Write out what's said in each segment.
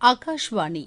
ஆகாஷ்வாணி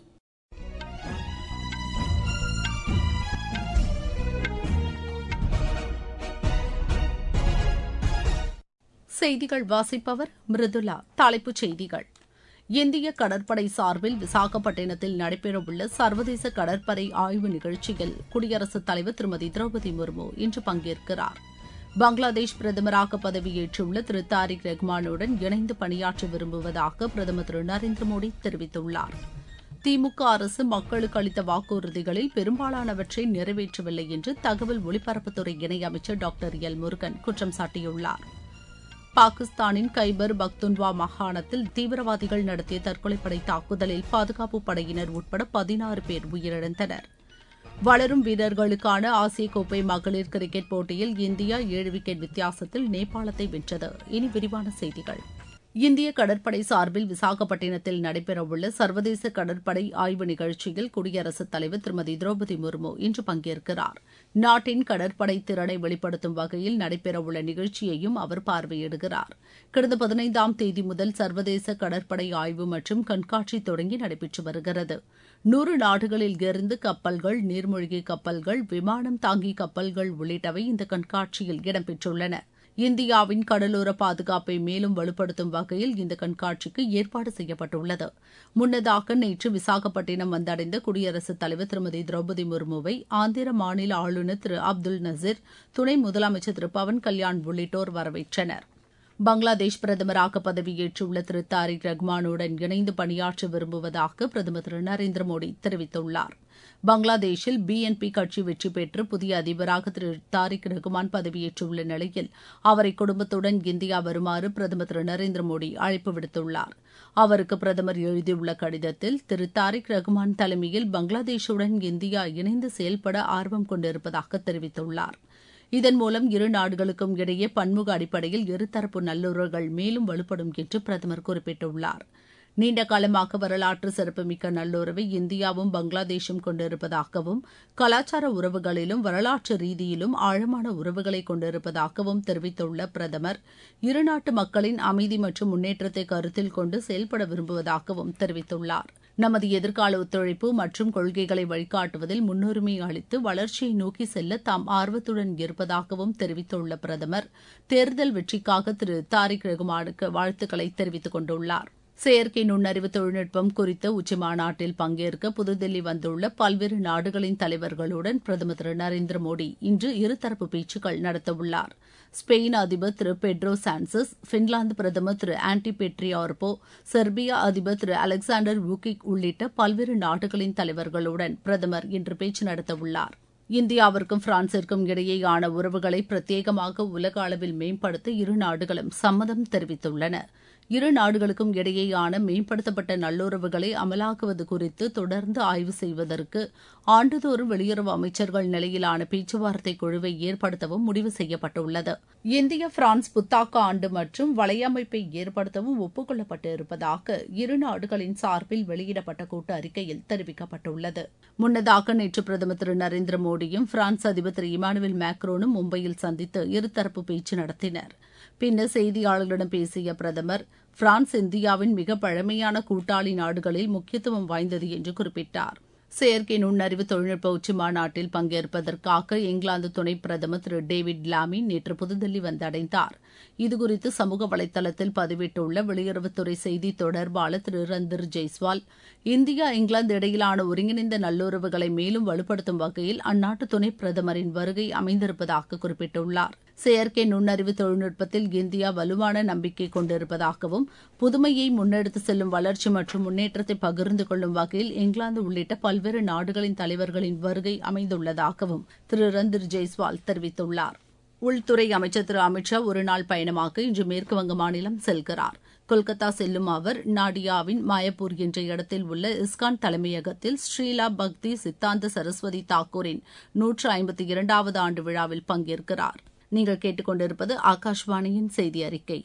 செய்திகள் வாசிப்பவர் மிருதுலா தலைப்புச் செய்திகள் இந்திய கடற்படை சார்பில் விசாகப்பட்டினத்தில் நடைபெறவுள்ள சர்வதேச கடற்படை ஆய்வு நிகழ்ச்சியில் குடியரசுத் தலைவர் திருமதி திரௌபதி முர்மு இன்று பங்கேற்கிறார் பங்களாதேஷ் பிரதமராக பதவியேற்றுள்ள திரு தாரிக் ரஹ்மானுடன் இணைந்து பணியாற்ற விரும்புவதாக பிரதமர் திரு நரேந்திர மோடி தெரிவித்துள்ளார் திமுக அரசு மக்களுக்கு அளித்த வாக்குறுதிகளில் பெரும்பாலானவற்றை நிறைவேற்றவில்லை என்று தகவல் ஒலிபரப்புத்துறை இணையமைச்சர் டாக்டர் எல் முருகன் குற்றம் சாட்டியுள்ளார் பாகிஸ்தானின் கைபர் பக்துன்வா மாகாணத்தில் தீவிரவாதிகள் நடத்திய தற்கொலைப்படை தாக்குதலில் பாதுகாப்பு படையினர் உட்பட பதினாறு பேர் உயிரிழந்தனர் வளரும் வீரர்களுக்கான ஆசிய கோப்பை மகளிர் கிரிக்கெட் போட்டியில் இந்தியா ஏழு விக்கெட் வித்தியாசத்தில் நேபாளத்தை வென்றது இனி விரிவான செய்திகள் இந்திய கடற்படை சார்பில் விசாகப்பட்டினத்தில் நடைபெறவுள்ள சர்வதேச கடற்படை ஆய்வு நிகழ்ச்சியில் குடியரசுத் தலைவர் திருமதி திரௌபதி முர்மு இன்று பங்கேற்கிறார் நாட்டின் கடற்படை திறனை வெளிப்படுத்தும் வகையில் நடைபெறவுள்ள நிகழ்ச்சியையும் அவர் பார்வையிடுகிறார் கடந்த பதினைந்தாம் தேதி முதல் சர்வதேச கடற்படை ஆய்வு மற்றும் கண்காட்சி தொடங்கி நடைபெற்று வருகிறது நூறு நாடுகளில் இருந்து கப்பல்கள் நீர்மூழ்கி கப்பல்கள் விமானம் தாங்கி கப்பல்கள் உள்ளிட்டவை இந்த கண்காட்சியில் இடம்பெற்றுள்ளன இந்தியாவின் கடலோர பாதுகாப்பை மேலும் வலுப்படுத்தும் வகையில் இந்த கண்காட்சிக்கு ஏற்பாடு செய்யப்பட்டுள்ளது முன்னதாக நேற்று விசாகப்பட்டினம் வந்தடைந்த குடியரசுத் தலைவர் திருமதி திரௌபதி முர்முவை ஆந்திர மாநில ஆளுநர் திரு அப்துல் நசீர் துணை முதலமைச்சர் திரு பவன் கல்யாண் உள்ளிட்டோர் வரவேற்றனர் பங்களாதேஷ் பிரதமராக பதவியேற்றுள்ள திரு தாரிக் ரஹ்மானுடன் இணைந்து பணியாற்ற விரும்புவதாக பிரதமர் திரு நரேந்திர மோடி தெரிவித்துள்ளார் பங்களாதேஷில் பிஎன்பி கட்சி வெற்றி பெற்று புதிய அதிபராக திரு தாரிக் ரஹ்மான் பதவியேற்றுள்ள நிலையில் அவரை குடும்பத்துடன் இந்தியா வருமாறு பிரதமர் திரு நரேந்திர மோடி அழைப்பு விடுத்துள்ளார் அவருக்கு பிரதமர் எழுதியுள்ள கடிதத்தில் திரு தாரிக் ரஹ்மான் தலைமையில் பங்களாதேஷுடன் இந்தியா இணைந்து செயல்பட ஆர்வம் கொண்டிருப்பதாக தெரிவித்துள்ளார் இதன் மூலம் இரு நாடுகளுக்கும் இடையே பன்முக அடிப்படையில் இருதரப்பு நல்லுறவுகள் மேலும் வலுப்படும் என்று பிரதமர் குறிப்பிட்டுள்ளார் நீண்ட காலமாக வரலாற்று சிறப்புமிக்க நல்லுறவை இந்தியாவும் பங்களாதேஷும் கொண்டிருப்பதாகவும் கலாச்சார உறவுகளிலும் வரலாற்று ரீதியிலும் ஆழமான உறவுகளை கொண்டிருப்பதாகவும் தெரிவித்துள்ள பிரதமர் இருநாட்டு மக்களின் அமைதி மற்றும் முன்னேற்றத்தை கருத்தில் கொண்டு செயல்பட விரும்புவதாகவும் தெரிவித்துள்ளார் நமது எதிர்கால ஒத்துழைப்பு மற்றும் கொள்கைகளை வழிகாட்டுவதில் முன்னுரிமை அளித்து வளர்ச்சியை நோக்கி செல்ல தாம் ஆர்வத்துடன் இருப்பதாகவும் தெரிவித்துள்ள பிரதமர் தேர்தல் வெற்றிக்காக திரு தாரிக் ரகுமானுக்கு வாழ்த்துக்களை தெரிவித்துக் கொண்டுள்ளார் செயற்கை நுண்ணறிவு தொழில்நுட்பம் குறித்த உச்சிமாநாட்டில் பங்கேற்க புதுதில்லி வந்துள்ள பல்வேறு நாடுகளின் தலைவர்களுடன் பிரதமர் திரு நரேந்திர மோடி இன்று இருதரப்பு பேச்சுக்கள் நடத்தவுள்ளார் ஸ்பெயின் அதிபர் திரு பெட்ரோ சான்சஸ் பின்லாந்து பிரதமர் திரு ஆன்டி பெட்ரியார்போ செர்பியா அதிபர் திரு அலெக்சாண்டர் வூகிக் உள்ளிட்ட பல்வேறு நாடுகளின் தலைவர்களுடன் பிரதமர் இன்று பேச்சு நடத்தவுள்ளார் இந்தியாவிற்கும் பிரான்சிற்கும் இடையேயான உறவுகளை பிரத்யேகமாக உலக அளவில் மேம்படுத்த இரு நாடுகளும் சம்மதம் தெரிவித்துள்ளன இரு நாடுகளுக்கும் இடையேயான மேம்படுத்தப்பட்ட நல்லுறவுகளை அமலாக்குவது குறித்து தொடர்ந்து ஆய்வு செய்வதற்கு ஆண்டுதோறும் வெளியுறவு அமைச்சர்கள் நிலையிலான பேச்சுவார்த்தை குழுவை ஏற்படுத்தவும் முடிவு செய்யப்பட்டுள்ளது இந்திய பிரான்ஸ் புத்தாக்க ஆண்டு மற்றும் வலையமைப்பை ஏற்படுத்தவும் ஒப்புக்கொள்ளப்பட்டு இருப்பதாக இரு நாடுகளின் சார்பில் வெளியிடப்பட்ட கூட்டு அறிக்கையில் தெரிவிக்கப்பட்டுள்ளது முன்னதாக நேற்று பிரதமர் திரு நரேந்திர மோடியும் பிரான்ஸ் அதிபர் திரு இமானுவேல் மேக்ரோனும் மும்பையில் சந்தித்து இருதரப்பு பேச்சு நடத்தினர் பின்னர் செய்தியாளர்களிடம் பேசிய பிரதமர் பிரான்ஸ் இந்தியாவின் மிக பழமையான கூட்டாளி நாடுகளில் முக்கியத்துவம் வாய்ந்தது என்று குறிப்பிட்டார் செயற்கை நுண்ணறிவு தொழில்நுட்ப உச்சி மாநாட்டில் பங்கேற்பதற்காக இங்கிலாந்து துணை பிரதமர் திரு டேவிட் லாமி நேற்று புதுதில்லி வந்தடைந்தார் இதுகுறித்து சமூக வலைதளத்தில் பதிவிட்டுள்ள வெளியுறவுத்துறை செய்தி தொடர்பாளர் திரு ரந்தர் ஜெய்ஸ்வால் இந்தியா இங்கிலாந்து இடையிலான ஒருங்கிணைந்த நல்லுறவுகளை மேலும் வலுப்படுத்தும் வகையில் அந்நாட்டு துணை பிரதமரின் வருகை அமைந்திருப்பதாக குறிப்பிட்டுள்ளார் செயற்கை நுண்ணறிவு தொழில்நுட்பத்தில் இந்தியா வலுவான நம்பிக்கை கொண்டிருப்பதாகவும் புதுமையை முன்னெடுத்து செல்லும் வளர்ச்சி மற்றும் முன்னேற்றத்தை பகிர்ந்து கொள்ளும் வகையில் இங்கிலாந்து உள்ளிட்ட பல்வேறு நாடுகளின் தலைவர்களின் வருகை அமைந்துள்ளதாகவும் திரு ரந்தர் ஜெய்ஸ்வால் தெரிவித்துள்ளார் உள்துறை அமைச்சர் திரு அமித்ஷா ஒருநாள் பயணமாக இன்று மேற்குவங்க மாநிலம் செல்கிறார் கொல்கத்தா செல்லும் அவர் நாடியாவின் மாயப்பூர் என்ற இடத்தில் உள்ள இஸ்கான் தலைமையகத்தில் ஸ்ரீலா பக்தி சித்தாந்த சரஸ்வதி தாக்கூரின் நூற்று ஐம்பத்தி இரண்டாவது ஆண்டு விழாவில் பங்கேற்கிறார் நீங்கள் கேட்டுக்கொண்டிருப்பது ஆகாஷ்வாணியின் செய்தி அறிக்கை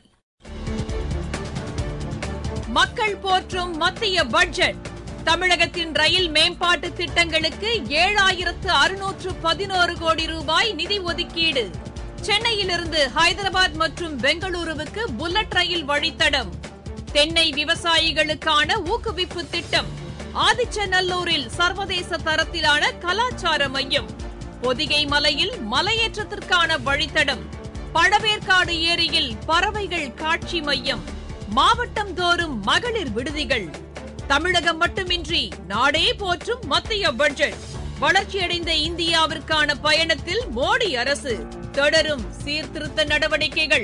மக்கள் போற்றும் மத்திய பட்ஜெட் தமிழகத்தின் ரயில் மேம்பாட்டு திட்டங்களுக்கு ஏழாயிரத்து அறுநூற்று பதினோரு கோடி ரூபாய் நிதி ஒதுக்கீடு சென்னையிலிருந்து ஹைதராபாத் மற்றும் பெங்களூருவுக்கு புல்லட் ரயில் வழித்தடம் தென்னை விவசாயிகளுக்கான ஊக்குவிப்பு திட்டம் ஆதிச்சநல்லூரில் சர்வதேச தரத்திலான கலாச்சார மையம் பொதிகை மலையில் மலையேற்றத்திற்கான வழித்தடம் பழவேற்காடு ஏரியில் பறவைகள் காட்சி மையம் மாவட்டம் தோறும் மகளிர் விடுதிகள் தமிழகம் மட்டுமின்றி நாடே போற்றும் மத்திய பட்ஜெட் வளர்ச்சியடைந்த இந்தியாவிற்கான பயணத்தில் மோடி அரசு தொடரும் சீர்திருத்த நடவடிக்கைகள்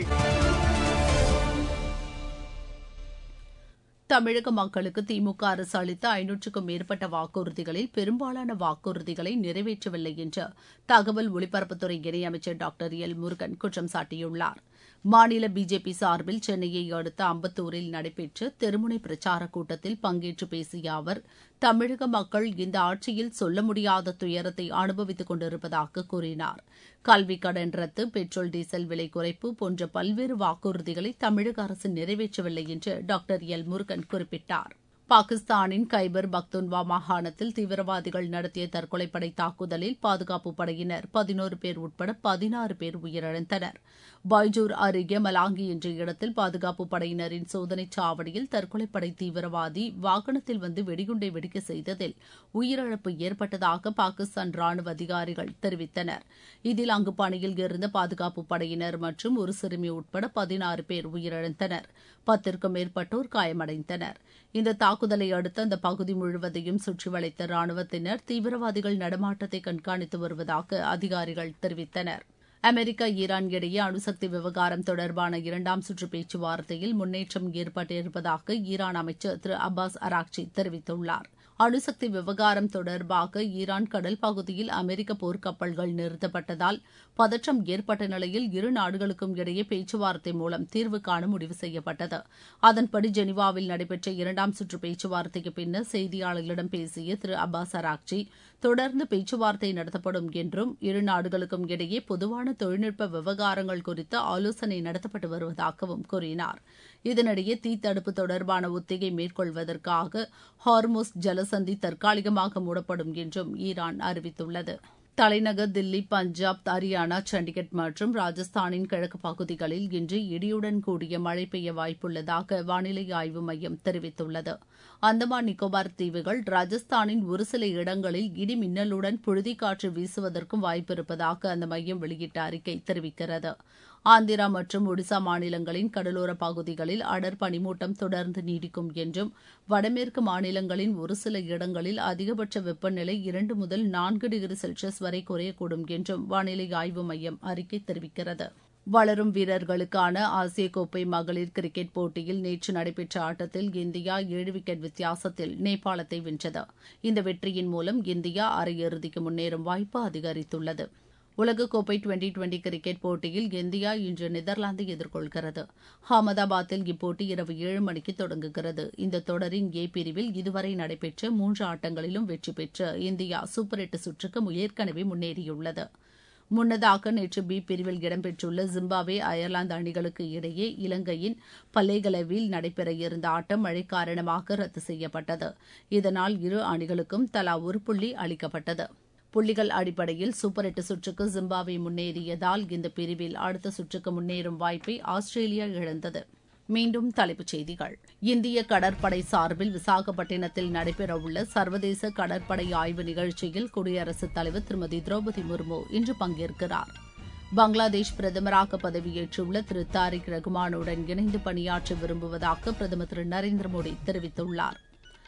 தமிழக மக்களுக்கு திமுக அரசு அளித்த ஐநூற்றுக்கும் மேற்பட்ட வாக்குறுதிகளில் பெரும்பாலான வாக்குறுதிகளை நிறைவேற்றவில்லை என்று தகவல் ஒலிபரப்புத்துறை இணையமைச்சர் டாக்டர் எல் முருகன் குற்றம் சாட்டியுள்ளார் மாநில பிஜேபி சார்பில் சென்னையை அடுத்த அம்பத்தூரில் நடைபெற்ற தெருமுனை பிரச்சாரக் கூட்டத்தில் பங்கேற்று பேசிய அவர் தமிழக மக்கள் இந்த ஆட்சியில் சொல்ல முடியாத துயரத்தை அனுபவித்துக் கொண்டிருப்பதாக கூறினார் கல்வி கடன் ரத்து பெட்ரோல் டீசல் விலை குறைப்பு போன்ற பல்வேறு வாக்குறுதிகளை தமிழக அரசு நிறைவேற்றவில்லை என்று டாக்டர் எல் முருகன் குறிப்பிட்டார் பாகிஸ்தானின் கைபர் பக்துன்வா மாகாணத்தில் தீவிரவாதிகள் நடத்திய தற்கொலைப்படை தாக்குதலில் பாதுகாப்பு படையினர் பதினோரு பேர் உட்பட பதினாறு பேர் உயிரிழந்தனர் பைஜூர் அருகே மலாங்கி என்ற இடத்தில் பாதுகாப்பு படையினரின் சோதனைச் சாவடியில் தற்கொலைப்படை தீவிரவாதி வாகனத்தில் வந்து வெடிகுண்டை வெடிக்க செய்ததில் உயிரிழப்பு ஏற்பட்டதாக பாகிஸ்தான் ராணுவ அதிகாரிகள் தெரிவித்தனர் இதில் அங்கு பணியில் இருந்த பாதுகாப்பு படையினர் மற்றும் ஒரு சிறுமி உட்பட பதினாறு பேர் உயிரிழந்தனர் பத்திற்கும் மேற்பட்டோர் காயமடைந்தனர் இந்த தாக்குதலை அடுத்து அந்த பகுதி முழுவதையும் சுற்றி வளைத்த ராணுவத்தினர் தீவிரவாதிகள் நடமாட்டத்தை கண்காணித்து வருவதாக அதிகாரிகள் தெரிவித்தனர் அமெரிக்கா ஈரான் இடையே அணுசக்தி விவகாரம் தொடர்பான இரண்டாம் சுற்று பேச்சுவார்த்தையில் முன்னேற்றம் ஏற்பட்டிருப்பதாக ஈரான் அமைச்சர் திரு அப்பாஸ் அராக்சி தெரிவித்துள்ளார் அணுசக்தி விவகாரம் தொடர்பாக ஈரான் கடல் பகுதியில் அமெரிக்க போர்க்கப்பல்கள் நிறுத்தப்பட்டதால் பதற்றம் ஏற்பட்ட நிலையில் இரு நாடுகளுக்கும் இடையே பேச்சுவார்த்தை மூலம் தீர்வு காண முடிவு செய்யப்பட்டது அதன்படி ஜெனீவாவில் நடைபெற்ற இரண்டாம் சுற்று பேச்சுவார்த்தைக்கு பின்னர் செய்தியாளர்களிடம் பேசிய திரு அப்பாஸ் அராக்சி தொடர்ந்து பேச்சுவார்த்தை நடத்தப்படும் என்றும் இரு நாடுகளுக்கும் இடையே பொதுவான தொழில்நுட்ப விவகாரங்கள் குறித்து ஆலோசனை நடத்தப்பட்டு வருவதாகவும் கூறினார் இதனிடையே தீ தடுப்பு தொடர்பான ஒத்திகை மேற்கொள்வதற்காக ஹார்மோஸ் ஜலசந்தி தற்காலிகமாக மூடப்படும் என்றும் ஈரான் அறிவித்துள்ளது தலைநகர் தில்லி பஞ்சாப் ஹரியானா சண்டிகர் மற்றும் ராஜஸ்தானின் கிழக்கு பகுதிகளில் இன்று இடியுடன் கூடிய மழை பெய்ய வாய்ப்புள்ளதாக வானிலை ஆய்வு மையம் தெரிவித்துள்ளது அந்தமான் நிக்கோபார் தீவுகள் ராஜஸ்தானின் ஒரு சில இடங்களில் இடி மின்னலுடன் புழுதிக்காற்று வீசுவதற்கும் வாய்ப்பிருப்பதாக அந்த மையம் வெளியிட்ட அறிக்கை தெரிவிக்கிறது ஆந்திரா மற்றும் ஒடிசா மாநிலங்களின் கடலோர பகுதிகளில் அடர் பனிமூட்டம் தொடர்ந்து நீடிக்கும் என்றும் வடமேற்கு மாநிலங்களின் ஒரு சில இடங்களில் அதிகபட்ச வெப்பநிலை இரண்டு முதல் நான்கு டிகிரி செல்சியஸ் வரை குறையக்கூடும் என்றும் வானிலை ஆய்வு மையம் அறிக்கை தெரிவிக்கிறது வளரும் வீரர்களுக்கான ஆசிய கோப்பை மகளிர் கிரிக்கெட் போட்டியில் நேற்று நடைபெற்ற ஆட்டத்தில் இந்தியா ஏழு விக்கெட் வித்தியாசத்தில் நேபாளத்தை வென்றது இந்த வெற்றியின் மூலம் இந்தியா அரையிறுதிக்கு முன்னேறும் வாய்ப்பு அதிகரித்துள்ளது உலகக்கோப்பை டுவெண்டி டுவெண்டி கிரிக்கெட் போட்டியில் இந்தியா இன்று நெதர்லாந்தை எதிர்கொள்கிறது அகமதாபாத்தில் இப்போட்டி இரவு ஏழு மணிக்கு தொடங்குகிறது இந்த தொடரின் ஏ பிரிவில் இதுவரை நடைபெற்ற மூன்று ஆட்டங்களிலும் வெற்றி பெற்று இந்தியா சூப்பர் எட்டு சுற்றுக்கு ஏற்கனவே முன்னேறியுள்ளது முன்னதாக நேற்று பி பிரிவில் இடம்பெற்றுள்ள ஜிம்பாப்வே அயர்லாந்து அணிகளுக்கு இடையே இலங்கையின் பல்லேகலவில் நடைபெற இருந்த ஆட்டம் மழை காரணமாக ரத்து செய்யப்பட்டது இதனால் இரு அணிகளுக்கும் தலா ஒரு புள்ளி அளிக்கப்பட்டது புள்ளிகள் அடிப்படையில் சூப்பர் எட்டு சுற்றுக்கு ஜிம்பாப்வே முன்னேறியதால் இந்த பிரிவில் அடுத்த சுற்றுக்கு முன்னேறும் வாய்ப்பை ஆஸ்திரேலியா இழந்தது மீண்டும் தலைப்புச் செய்திகள் இந்திய கடற்படை சார்பில் விசாகப்பட்டினத்தில் நடைபெறவுள்ள சர்வதேச கடற்படை ஆய்வு நிகழ்ச்சியில் குடியரசுத் தலைவர் திருமதி திரௌபதி முர்மு இன்று பங்கேற்கிறார் பங்களாதேஷ் பிரதமராக பதவியேற்றுள்ள திரு தாரிக் ரகுமானுடன் இணைந்து பணியாற்ற விரும்புவதாக பிரதமர் திரு நரேந்திர மோடி தெரிவித்துள்ளார்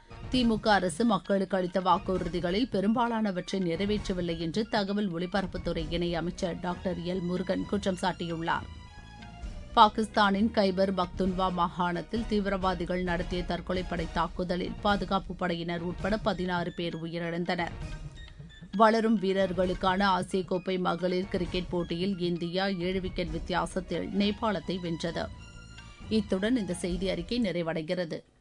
திமுக அரசு மக்களுக்கு அளித்த வாக்குறுதிகளில் பெரும்பாலானவற்றை நிறைவேற்றவில்லை என்று தகவல் ஒலிபரப்புத்துறை இணையமைச்சர் டாக்டர் எல் முருகன் குற்றம் சாட்டியுள்ளார் பாகிஸ்தானின் கைபர் பக்துன்வா மாகாணத்தில் தீவிரவாதிகள் நடத்திய தற்கொலைப்படை தாக்குதலில் பாதுகாப்பு படையினர் உட்பட பதினாறு பேர் உயிரிழந்தனர் வளரும் வீரர்களுக்கான ஆசிய கோப்பை மகளிர் கிரிக்கெட் போட்டியில் இந்தியா ஏழு விக்கெட் வித்தியாசத்தில் நேபாளத்தை வென்றது இத்துடன் இந்த செய்தி அறிக்கை நிறைவடைகிறது